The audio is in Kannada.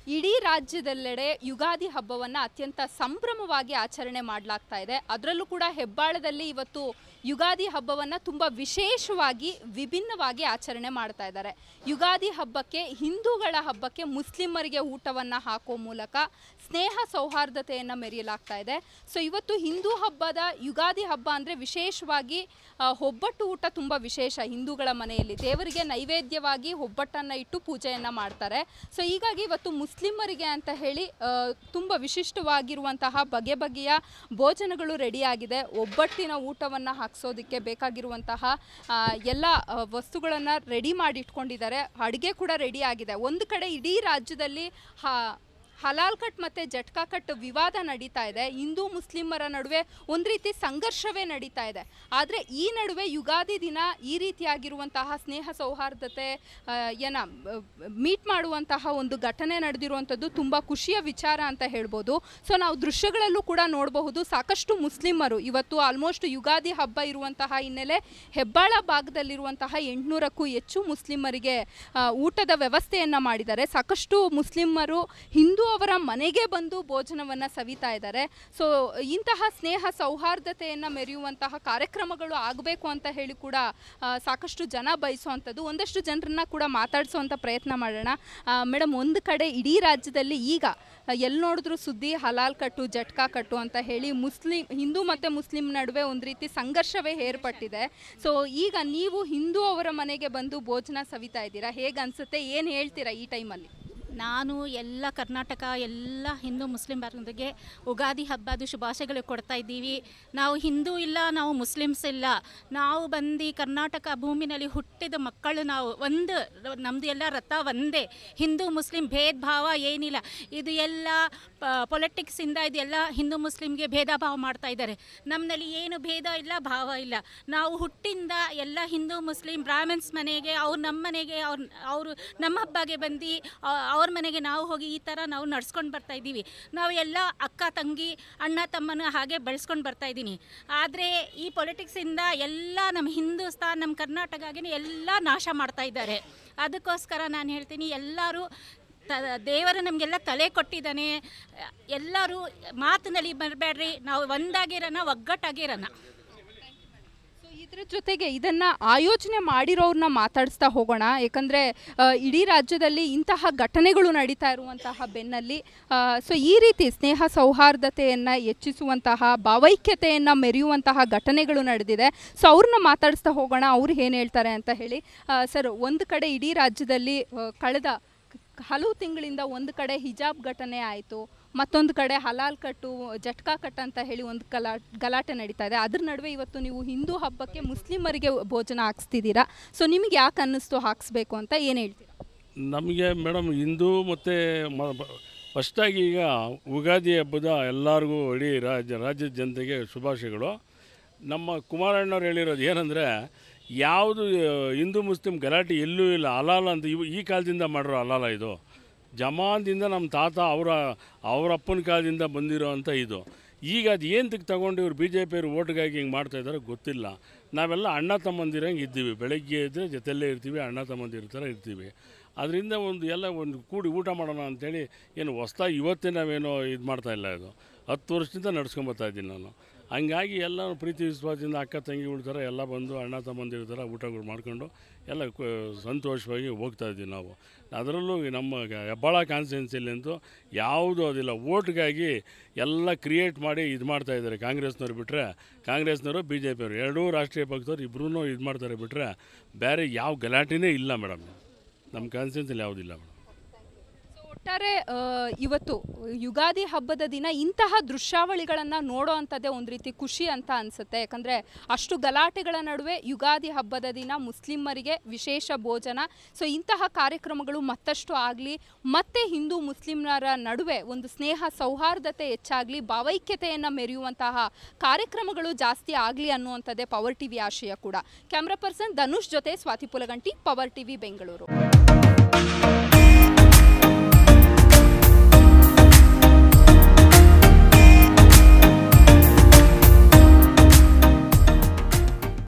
ಇಡೀ ರಾಜ್ಯದೆಲ್ಲೆಡೆ ಯುಗಾದಿ ಹಬ್ಬವನ್ನು ಅತ್ಯಂತ ಸಂಭ್ರಮವಾಗಿ ಆಚರಣೆ ಮಾಡಲಾಗ್ತಾ ಇದೆ ಅದರಲ್ಲೂ ಕೂಡ ಹೆಬ್ಬಾಳದಲ್ಲಿ ಇವತ್ತು ಯುಗಾದಿ ಹಬ್ಬವನ್ನು ತುಂಬ ವಿಶೇಷವಾಗಿ ವಿಭಿನ್ನವಾಗಿ ಆಚರಣೆ ಮಾಡ್ತಾ ಇದ್ದಾರೆ ಯುಗಾದಿ ಹಬ್ಬಕ್ಕೆ ಹಿಂದೂಗಳ ಹಬ್ಬಕ್ಕೆ ಮುಸ್ಲಿಮರಿಗೆ ಊಟವನ್ನು ಹಾಕೋ ಮೂಲಕ ಸ್ನೇಹ ಸೌಹಾರ್ದತೆಯನ್ನು ಮೆರೆಯಲಾಗ್ತಾ ಇದೆ ಸೊ ಇವತ್ತು ಹಿಂದೂ ಹಬ್ಬದ ಯುಗಾದಿ ಹಬ್ಬ ಅಂದರೆ ವಿಶೇಷವಾಗಿ ಆ, ಒಬ್ಬಟ್ಟು ಊಟ ತುಂಬ ವಿಶೇಷ ಹಿಂದೂಗಳ ಮನೆಯಲ್ಲಿ ದೇವರಿಗೆ ನೈವೇದ್ಯವಾಗಿ ಒಬ್ಬಟ್ಟನ್ನು ಇಟ್ಟು ಪೂಜೆಯನ್ನು ಮಾಡ್ತಾರೆ ಸೊ ಹೀಗಾಗಿ ಇವತ್ತು ಮುಸ್ಲಿಮರಿಗೆ ಅಂತ ಹೇಳಿ ಆ, ತುಂಬ ವಿಶಿಷ್ಟವಾಗಿರುವಂತಹ ಬಗೆ ಬಗೆಯ ಭೋಜನಗಳು ರೆಡಿಯಾಗಿದೆ ಒಬ್ಬಟ್ಟಿನ ಊಟವನ್ನು ಹಾಕ್ಸೋದಕ್ಕೆ ಬೇಕಾಗಿರುವಂತಹ ಆ, ಎಲ್ಲ ವಸ್ತುಗಳನ್ನು ರೆಡಿ ಮಾಡಿ ಇಟ್ಕೊಂಡಿದ್ದಾರೆ ಅಡುಗೆ ಕೂಡ ರೆಡಿ ಆಗಿದೆ ಒಂದು ಕಡೆ ಇಡೀ ರಾಜ್ಯದಲ್ಲಿ ಹಾ ಹಲಾಲ್ ಕಟ್ ಮತ್ತು ಜಟ್ಕಾ ಕಟ್ ವಿವಾದ ನಡೀತಾ ಇದೆ ಹಿಂದೂ ಮುಸ್ಲಿಮರ ನಡುವೆ ಒಂದು ರೀತಿ ಸಂಘರ್ಷವೇ ನಡೀತಾ ಇದೆ ಆದರೆ ಈ ನಡುವೆ ಯುಗಾದಿ ದಿನ ಈ ರೀತಿಯಾಗಿರುವಂತಹ ಸ್ನೇಹ ಸೌಹಾರ್ದತೆ ಆ, ಏನ ಮೀಟ್ ಮಾಡುವಂತಹ ಒಂದು ಘಟನೆ ನಡೆದಿರುವಂಥದ್ದು ತುಂಬ ಖುಷಿಯ ವಿಚಾರ ಅಂತ ಹೇಳ್ಬೋದು ಸೊ ನಾವು ದೃಶ್ಯಗಳಲ್ಲೂ ಕೂಡ ನೋಡಬಹುದು ಸಾಕಷ್ಟು ಮುಸ್ಲಿಮರು ಇವತ್ತು ಆಲ್ಮೋಸ್ಟ್ ಯುಗಾದಿ ಹಬ್ಬ ಇರುವಂತಹ ಹಿನ್ನೆಲೆ ಹೆಬ್ಬಾಳ ಭಾಗದಲ್ಲಿರುವಂತಹ ಎಂಟುನೂರಕ್ಕೂ ಹೆಚ್ಚು ಮುಸ್ಲಿಮರಿಗೆ ಆ, ಊಟದ ವ್ಯವಸ್ಥೆಯನ್ನು ಮಾಡಿದ್ದಾರೆ ಸಾಕಷ್ಟು ಮುಸ್ಲಿಮರು ಹಿಂದೂ ಅವರ ಮನೆಗೆ ಬಂದು ಭೋಜನವನ್ನು ಸವಿತಾ ಇದ್ದಾರೆ ಸೊ ಇಂತಹ ಸ್ನೇಹ ಸೌಹಾರ್ದತೆಯನ್ನು ಮೆರೆಯುವಂತಹ ಕಾರ್ಯಕ್ರಮಗಳು ಆಗಬೇಕು ಅಂತ ಹೇಳಿ ಕೂಡ ಆ, ಸಾಕಷ್ಟು ಜನ ಬಯಸುವಂಥದ್ದು ಒಂದಷ್ಟು ಜನರನ್ನ ಕೂಡ ಮಾತಾಡಿಸುವಂಥ ಪ್ರಯತ್ನ ಮಾಡೋಣ ಮೇಡಮ್ ಒಂದು ಕಡೆ ಇಡೀ ರಾಜ್ಯದಲ್ಲಿ ಈಗ ಎಲ್ಲಿ ನೋಡಿದ್ರು ಸುದ್ದಿ ಹಲಾಲ್ ಕಟ್ಟು ಜಟ್ಕಾ ಕಟ್ಟು ಅಂತ ಹೇಳಿ ಮುಸ್ಲಿಂ ಹಿಂದೂ ಮತ್ತು ಮುಸ್ಲಿಂ ನಡುವೆ ಒಂದು ರೀತಿ ಸಂಘರ್ಷವೇ ಏರ್ಪಟ್ಟಿದೆ ಸೊ ಈಗ ನೀವು ಹಿಂದೂ ಅವರ ಮನೆಗೆ ಬಂದು ಭೋಜನ ಸವಿತಾ ಇದ್ದೀರಾ ಹೇಗೆ ಅನ್ಸುತ್ತೆ ಏನು ಹೇಳ್ತೀರಾ ಈ ಟೈಮಲ್ಲಿ ನಾನು ಎಲ್ಲ ಕರ್ನಾಟಕ ಎಲ್ಲ ಹಿಂದೂ ಮುಸ್ಲಿಂ ಬಾಂಧವರಿಗೆ ಉಗಾದಿ ಹಬ್ಬದ ಶುಭಾಶಯಗಳು ಕೊಡ್ತಾ ಇದ್ದೀವಿ ನಾವು ಹಿಂದೂ ಇಲ್ಲ ನಾವು ಮುಸ್ಲಿಮ್ಸ್ ಇಲ್ಲ ನಾವು ಬಂದು ಕರ್ನಾಟಕ ಭೂಮಿನಲ್ಲಿ ಹುಟ್ಟಿದ ಮಕ್ಕಳು ನಾವು ಒಂದು ನಮ್ಮದು ಎಲ್ಲ ರಥ ಒಂದೇ ಹಿಂದೂ ಮುಸ್ಲಿಂ ಭೇದ ಭಾವ ಏನಿಲ್ಲ ಇದು ಎಲ್ಲ ಪೊಲಿಟಿಕ್ಸಿಂದ ಇದೆಲ್ಲ ಹಿಂದೂ ಮುಸ್ಲಿಮ್ಗೆ ಭೇದ ಭಾವ ಮಾಡ್ತಾ ಇದ್ದಾರೆ ನಮ್ಮಲ್ಲಿ ಏನು ಭೇದ ಇಲ್ಲ ಭಾವ ಇಲ್ಲ ನಾವು ಹುಟ್ಟಿಂದ ಎಲ್ಲ ಹಿಂದೂ ಮುಸ್ಲಿಂ ಬ್ರಾಹ್ಮಿನ್ಸ್ ಮನೆಗೆ ಅವ್ರು ನಮ್ಮ ಮನೆಗೆ ಅವ್ರ ಅವರು ನಮ್ಮ ಹಬ್ಬಗೆ ಬಂದು ಅವ್ರ ಮನೆಗೆ ನಾವು ಹೋಗಿ ಈ ಥರ ನಾವು ನಡ್ಸ್ಕೊಂಡು ಬರ್ತಾ ಇದ್ದೀವಿ ನಾವು ಎಲ್ಲ ಅಕ್ಕ ತಂಗಿ ಅಣ್ಣ ತಮ್ಮನ ಹಾಗೆ ಬೆಳೆಸ್ಕೊಂಡು ಬರ್ತಾ ಇದ್ದೀನಿ ಆದರೆ ಈ ಪೊಲಿಟಿಕ್ಸಿಂದ ಎಲ್ಲ ನಮ್ಮ ಹಿಂದೂಸ್ತಾನ್ ನಮ್ಮ ಕರ್ನಾಟಕಗೆ ಎಲ್ಲ ನಾಶ ಮಾಡ್ತಾ ಇದ್ದಾರೆ ಅದಕ್ಕೋಸ್ಕರ ನಾನು ಹೇಳ್ತೀನಿ ಎಲ್ಲರೂ ತ ದೇವರು ನಮಗೆಲ್ಲ ತಲೆ ಕೊಟ್ಟಿದ್ದಾನೆ ಎಲ್ಲರೂ ಮಾತಿನಲ್ಲಿ ಬರಬೇಡ್ರಿ ನಾವು ಒಂದಾಗಿರೋಣ ಒಗ್ಗಟ್ಟಾಗಿರೋಣ ಸೊ ಇದ್ರ ಜೊತೆಗೆ ಇದನ್ನ ಆಯೋಜನೆ ಮಾಡಿರೋರ್ನ ಮಾತಾಡಿಸ್ತಾ ಹೋಗೋಣ ಯಾಕಂದ್ರೆ ಆ, ಇಡೀ ರಾಜ್ಯದಲ್ಲಿ ಇಂತಹ ಘಟನೆಗಳು ನಡೀತಾ ಇರುವಂತಹ ಬೆನ್ನಲ್ಲಿ ಸೊ ಈ ರೀತಿ ಸ್ನೇಹ ಸೌಹಾರ್ದತೆಯನ್ನು ಹೆಚ್ಚಿಸುವಂತಹ ಭಾವೈಕ್ಯತೆಯನ್ನು ಮೆರೆಯುವಂತಹ ಘಟನೆಗಳು ನಡೆದಿದೆ ಸೊ ಅವ್ರನ್ನ ಮಾತಾಡಿಸ್ತಾ ಹೋಗೋಣ ಅವ್ರು ಏನು ಹೇಳ್ತಾರೆ ಅಂತ ಹೇಳಿ ಸರ್ ಒಂದು ಕಡೆ ಇಡೀ ರಾಜ್ಯದಲ್ಲಿ ಆ, ಕಳೆದ ಹಲವು ತಿಂಗಳಿಂದ ಒಂದು ಕಡೆ ಹಿಜಾಬ್ ಘಟನೆ ಆಯಿತು ಮತ್ತೊಂದು ಕಡೆ ಹಲಾಲ್ ಕಟ್ಟು ಜಟ್ಕಾ ಕಟ್ ಅಂತ ಹೇಳಿ ಒಂದು ಕಲಾ ಗಲಾಟೆ ನಡೀತಾ ಇದೆ ಅದ್ರ ನಡುವೆ ಇವತ್ತು ನೀವು ಹಿಂದೂ ಹಬ್ಬಕ್ಕೆ ಮುಸ್ಲಿಮರಿಗೆ ಭೋಜನ ಹಾಕ್ಸ್ತಿದ್ದೀರಾ ಸೊ ನಿಮಗೆ ಯಾಕೆ ಅನ್ನಿಸ್ತು ಹಾಕ್ಸ್ಬೇಕು ಅಂತ ಏನು ಹೇಳ್ತೀರಾ ನಮಗೆ ಮೇಡಮ್ ಹಿಂದೂ ಮತ್ತು ಫಸ್ಟಾಗಿ ಈಗ ಉಗಾದಿ ಹಬ್ಬದ ಎಲ್ಲರಿಗೂ ಇಡೀ ರಾಜ್ಯ ರಾಜ್ಯದ ಜನತೆಗೆ ಶುಭಾಶಯಗಳು ನಮ್ಮ ಕುಮಾರಣ್ಣವ್ರು ಹೇಳಿರೋದು ಏನಂದರೆ ಯಾವುದು ಆ, ಹಿಂದೂ ಮುಸ್ಲಿಂ ಗಲಾಟೆ ಎಲ್ಲೂ ಇಲ್ಲ ಅಲಾಲ ಅಂತ ಇವು ಈ ಕಾಲದಿಂದ ಮಾಡಿರೋ ಅಲಾಲ ಇದು ಜಮಾನ್ದಿಂದ ನಮ್ಮ ತಾತ ಅವರ ಅವರ ಅಪ್ಪನ ಕಾಲದಿಂದ ಬಂದಿರೋ ಅಂಥ ಇದು ಈಗ ಅದು ಏನಕ್ಕೆ ತಗೊಂಡು ಇವ್ರು ಬಿ ಜೆ ಪಿಯವರು ಓಟ್ಗಾಗಿ ಹಿಂಗೆ ಮಾಡ್ತಾ ಇದ್ದಾರೆ ಗೊತ್ತಿಲ್ಲ ನಾವೆಲ್ಲ ಅಣ್ಣ ತಮ್ಮಂದಿರಂಗೆ ಇದ್ದೀವಿ ಬೆಳಗ್ಗೆ ಇದ್ದರೆ ಜೊತೆಯಲ್ಲೇ ಇರ್ತೀವಿ ಅಣ್ಣ ತಮ್ಮಂದಿರ ಥರ ಇರ್ತೀವಿ ಅದರಿಂದ ಒಂದು ಎಲ್ಲ ಒಂದು ಕೂಡಿ ಊಟ ಮಾಡೋಣ ಅಂತೇಳಿ ಏನು ಹೊಸ್ದಾಗಿ ಇವತ್ತೇ ನಾವೇನೋ ಇದು ಮಾಡ್ತಾ ಇಲ್ಲ ಇದು ಹತ್ತು ವರ್ಷದಿಂದ ನಡ್ಸ್ಕೊಂಬರ್ತಾ ಇದ್ದೀನಿ ನಾನು ಹಂಗಾಗಿ ಎಲ್ಲ ಪ್ರೀತಿ ವಿಶ್ವಾಸದಿಂದ ಅಕ್ಕ ತಂಗಿಗಳ ಥರ ಎಲ್ಲ ಬಂದು ಅಣ್ಣ ತಮ್ಮಂದಿರ ಥರ ಊಟಗಳು ಮಾಡ್ಕೊಂಡು ಎಲ್ಲ ಕು- ಸಂತೋಷವಾಗಿ ಹೋಗ್ತಾ ಇದ್ದೀವಿ ನಾವು ಅದರಲ್ಲೂ ಈ ನಮ್ಮ ಗ- ಹೆಬ್ಬಾಳ ಕಾನ್ಸ್ಟಿಟ್ಯೂನ್ಸಿಯಲ್ಲಿ ಅಂತೂ ಯಾವುದೂ ಅದಿಲ್ಲ ಓಟ್ಗಾಗಿ ಎಲ್ಲ ಕ್ರಿಯೇಟ್ ಮಾಡಿ ಇದು ಮಾಡ್ತಾ ಇದ್ದಾರೆ ಕಾಂಗ್ರೆಸ್ನವ್ರು ಬಿಟ್ಟರೆ ಕಾಂಗ್ರೆಸ್ನವರು ಬಿ ಜೆ ಪಿಯವರು ಎರಡೂ ರಾಷ್ಟ್ರೀಯ ಪಕ್ಷದವ್ರು ಇಬ್ಬರೂ ಇದು ಮಾಡ್ತಾರೆ ಬಿಟ್ಟರೆ ಬೇರೆ ಯಾವ ಗಲಾಟೆನೇ ಇಲ್ಲ ಮೇಡಮ್ ನಮ್ಮ ಕಾನ್ಸ್ಟಿಟ್ಯೂನ್ಸಿಯಲ್ಲಿ ಯಾವುದಿಲ್ಲ ಮೇಡಮ್ ಸೊ ಒಟ್ಟಾರೆ ಆ, ಇವತ್ತು ಯುಗಾದಿ ಹಬ್ಬದ ದಿನ ಇಂತಹ ದೃಶ್ಯಾವಳಿಗಳನ್ನು ನೋಡೋ ಅಂಥದ್ದೇ ಒಂದು ರೀತಿ ಖುಷಿ ಅಂತ ಅನಿಸುತ್ತೆ ಯಾಕಂದರೆ ಅಷ್ಟು ಗಲಾಟೆಗಳ ನಡುವೆ ಯುಗಾದಿ ಹಬ್ಬದ ದಿನ ಮುಸ್ಲಿಮರಿಗೆ ವಿಶೇಷ ಭೋಜನ ಸೊ ಇಂತಹ ಕಾರ್ಯಕ್ರಮಗಳು ಮತ್ತಷ್ಟು ಆಗಲಿ ಮತ್ತೆ ಹಿಂದೂ ಮುಸ್ಲಿಮರ ನಡುವೆ ಒಂದು ಸ್ನೇಹ ಸೌಹಾರ್ದತೆ ಹೆಚ್ಚಾಗಲಿ ಭಾವೈಕ್ಯತೆಯನ್ನು ಮೆರೆಯುವಂತಹ ಕಾರ್ಯಕ್ರಮಗಳು ಜಾಸ್ತಿ ಆಗಲಿ ಅನ್ನುವಂಥದ್ದೇ ಪವರ್ ಟಿವಿ ಆಶಯ ಕೂಡ ಕ್ಯಾಮ್ರಾ ಪರ್ಸನ್ ಧನುಷ್ ಜೊತೆ ಸ್ವಾತಿ ಪುಲಗಂಟಿ ಪವರ್ ಟಿವಿ ಬೆಂಗಳೂರು